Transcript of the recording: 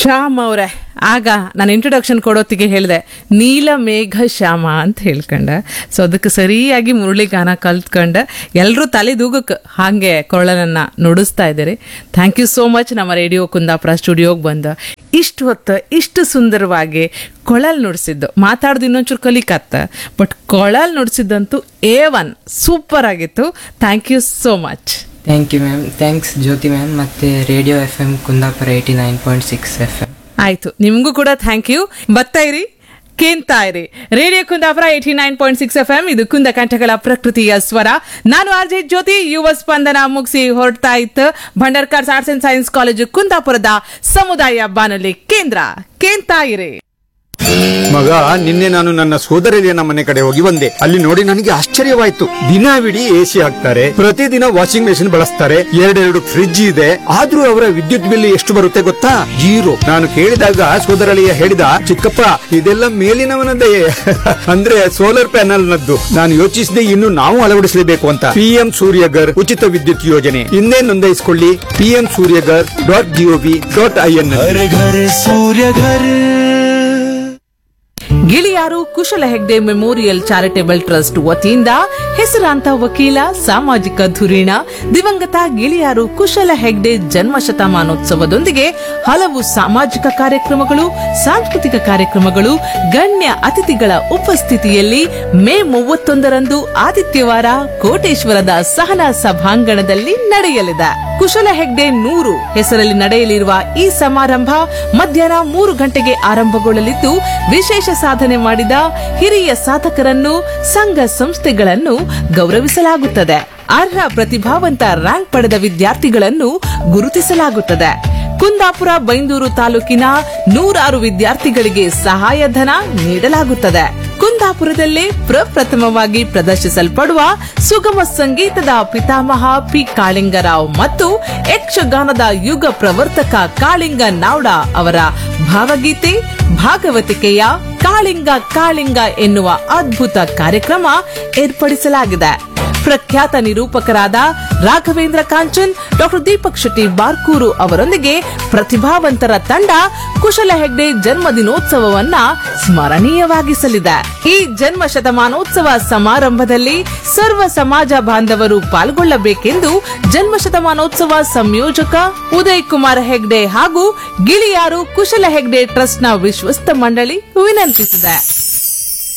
ಶ್ಯಾಮ್ ಅವರೇ ಆಗ ನಾನು ಇಂಟ್ರೊಡಕ್ಷನ್ ಕೊಡೋತ್ತಿಗೆ ಹೇಳಿದೆ ನೀಲ ಮೇಘ ಶ್ಯಾಮ ಅಂತ ಹೇಳ್ಕೊಂಡೆ ಸೊ ಅದಕ್ಕೆ ಸರಿಯಾಗಿ ಮುರಳಿ ಗಾನ ಕಲ್ತ್ಕೊಂಡೆ ಎಲ್ಲರೂ ತಲೆ ದೂಗಕ್ಕೆ ಹಾಗೆ ಕೊರಳನನ್ನ ನುಡಿಸ್ತಾ ಇದ್ದೀರಿ ಥ್ಯಾಂಕ್ ಯು ಸೋ ಮಚ್ ನಮ್ಮ ರೇಡಿಯೋ ಕುಂದಾಪುರ ಸ್ಟುಡಿಯೋಗೆ ಬಂದು ಇಷ್ಟು ಹೊತ್ತು ಇಷ್ಟು ಸುಂದರವಾಗಿ ಕೊಳಲ್ ನುಡಿಸಿದ್ದು ಮಾತಾಡ್ದು ಇನ್ನೊಂಚೂರು ಕಲಿಕತ್ತ ಬಟ್ ಕೊಳಲ್ ನುಡಿಸಿದ್ದಂತೂ ಎ ಒನ್ ಸೂಪರ್ ಆಗಿತ್ತು thank you so much thank you ma'am thanks Jyothi ma'am ಮತ್ತು radio F M Kundapura eighty nine point six F M ಆಯ್ತು ನಿಮಗೂ ಕೂಡ ಥ್ಯಾಂಕ್ ಯು ಬರ್ತಾ ಇರಿ ಕೇಳ್ತಾ ಇರಿ radio Kundapura eighty nine point six F M ಇದು ಕುಂದ ಕಂಠಗಳ ಪ್ರಕೃತಿಯ ಸ್ವರ ನಾನು ಆರ್ ಜೆ ಜ್ಯೋತಿ ಯುವ ಸ್ಪಂದನ ಮುಗಿಸಿ ಹೊರಡ್ತಾ ಇತ್ತು Bhandarkars arts and science college ಕುಂದಾಪುರದ ಸಮುದಾಯ ಬಾನುಲಿ ಕೇಂದ್ರ ಕೇಳ್ತಾ ಇರಿ ಮಗ ನಿನ್ನೆ ನಾನು ನನ್ನ ಸೋದರಲಿಯನ ಮನೆ ಕಡೆ ಹೋಗಿ ಬಂದೆ ಅಲ್ಲಿ ನೋಡಿ ನನಗೆ ಆಶ್ಚರ್ಯವಾಯ್ತು ದಿನವಿಡೀ ಎಸಿ ಹಾಕ್ತಾರೆ ಪ್ರತಿದಿನ ವಾಷಿಂಗ್ ಮೆಷಿನ್ ಬಳಸ್ತಾರೆ ಎರಡೆರಡು ಫ್ರಿಡ್ಜ್ ಇದೆ ಆದ್ರೂ ಅವರ ವಿದ್ಯುತ್ ಬಿಲ್ ಎಷ್ಟು ಬರುತ್ತೆ ಗೊತ್ತಾ ಜೀರೋ ನಾನು ಕೇಳಿದಾಗ ಸೋದರಳಿಯ ಹೇಳಿದ ಚಿಕ್ಕಪ್ಪ ಇದೆಲ್ಲ ಮೇಲಿನವನದೇ ಅಂದ್ರೆ ಸೋಲಾರ್ ಪ್ಯಾನಲ್ ನದ್ದು ನಾನು ಯೋಚಿಸಿದೆ ಇನ್ನು ನಾವು ಅಳವಡಿಸಲೇಬೇಕು ಅಂತ ಪಿಎಂ ಸೂರ್ಯಗರ್ ಉಚಿತ ವಿದ್ಯುತ್ ಯೋಜನೆ ಇನ್ನೇ ನೋಂದಾಯಿಸಿಕೊಳ್ಳಿ P M Suryaghar dot G O V dot I N घर घर सूर्य घर ಗಿಳಿಯಾರು ಕುಶಲ ಹೆಗ್ಡೆ ಮೆಮೋರಿಯಲ್ ಚಾರಿಟೇಬಲ್ ಟ್ರಸ್ಟ್ ವತಿಯಿಂದ ಹೆಸರಾಂತ ವಕೀಲ ಸಾಮಾಜಿಕ ಧುರೀಣ ದಿವಂಗತ ಗಿಳಿಯಾರು ಕುಶಲ ಹೆಗ್ಡೆ ಜನ್ಮ ಶತಮಾನೋತ್ಸವದೊಂದಿಗೆ ಹಲವು ಸಾಮಾಜಿಕ ಕಾರ್ಯಕ್ರಮಗಳು ಸಾಂಸ್ಕೃತಿಕ ಕಾರ್ಯಕ್ರಮಗಳು ಗಣ್ಯ ಅತಿಥಿಗಳ ಉಪಸ್ಥಿತಿಯಲ್ಲಿ ಮೇ ಮೂವತ್ತೊಂದರಂದು ಆದಿತ್ಯವಾರ ಕೋಟೇಶ್ವರದ ಸಹನಾ ಸಭಾಂಗಣದಲ್ಲಿ ನಡೆಯಲಿದೆ ಕುಶಲ ಹೆಗ್ಡೆ ನೂರು ಹೆಸರಲ್ಲಿ ನಡೆಯಲಿರುವ ಈ ಸಮಾರಂಭ ಮಧ್ಯಾಹ್ನ ಮೂರು ಗಂಟೆಗೆ ಆರಂಭಗೊಳ್ಳಲಿದ್ದು ವಿಶೇಷ ಸಾಧನೆ ಮಾಡಿದ ಹಿರಿಯ ಸಾಧಕರನ್ನು ಸಂಘ ಸಂಸ್ಥೆಗಳನ್ನು ಗೌರವಿಸಲಾಗುತ್ತದೆ ಅರ್ಹ ಪ್ರತಿಭಾವಂತ ರ್ಯಾಂಕ್ ಪಡೆದ ವಿದ್ಯಾರ್ಥಿಗಳನ್ನು ಗುರುತಿಸಲಾಗುತ್ತದೆ ಕುಂದಾಪುರ ಬೈಂದೂರು ತಾಲೂಕಿನ ನೂರಾರು ವಿದ್ಯಾರ್ಥಿಗಳಿಗೆ ಸಹಾಯಧನ ನೀಡಲಾಗುತ್ತದೆ ಕುಂದಾಪುರದಲ್ಲೇ ಪ್ರಪ್ರಥಮವಾಗಿ ಪ್ರದರ್ಶಿಸಲ್ಪಡುವ ಸುಗಮ ಸಂಗೀತದ ಪಿತಾಮಹ ಪಿ ಕಾಳಿಂಗರಾವ್ ಮತ್ತು ಯಕ್ಷಗಾನದ ಯುಗ ಪ್ರವರ್ತಕ ಕಾಳಿಂಗ ನಾವ್ಡ ಅವರ ಭಾವಗೀತೆ ಭಾಗವತಿಕೆಯ ಕಾಳಿಂಗ ಕಾಳಿಂಗ ಎನ್ನುವ ಅದ್ಭುತ ಕಾರ್ಯಕ್ರಮ ಏರ್ಪಡಿಸಲಾಗಿದೆ ಪ್ರಖ್ಯಾತ ನಿರೂಪಕರಾದ ರಾಘವೇಂದ್ರ ಕಾಂಚನ್ ಡಾಕ್ಟರ್ ದೀಪಕ್ ಶೆಟ್ಟಿ ಬಾರ್ಕೂರು ಅವರೊಂದಿಗೆ ಪ್ರತಿಭಾವಂತರ ತಂಡ ಕುಶಲ ಹೆಗ್ಡೆ ಜನ್ಮದಿನೋತ್ಸವವನ್ನ ಸ್ಮರಣೀಯವಾಗಿಸಲಿದೆ ಈ ಜನ್ಮ ಶತಮಾನೋತ್ಸವ ಸಮಾರಂಭದಲ್ಲಿ ಸರ್ವ ಸಮಾಜ ಬಾಂಧವರು ಪಾಲ್ಗೊಳ್ಳಬೇಕೆಂದು ಜನ್ಮ ಶತಮಾನೋತ್ಸವ ಸಂಯೋಜಕ ಉದಯ್ ಕುಮಾರ್ ಹೆಗ್ಡೆ ಹಾಗೂ ಗಿಳಿಯಾರು ಕುಶಲ ಹೆಗ್ಡೆ ಟ್ರಸ್ಟ್ನ ವಿಶ್ವಸ್ತ ಮಂಡಳಿ ವಿನಂತಿಸಿದೆ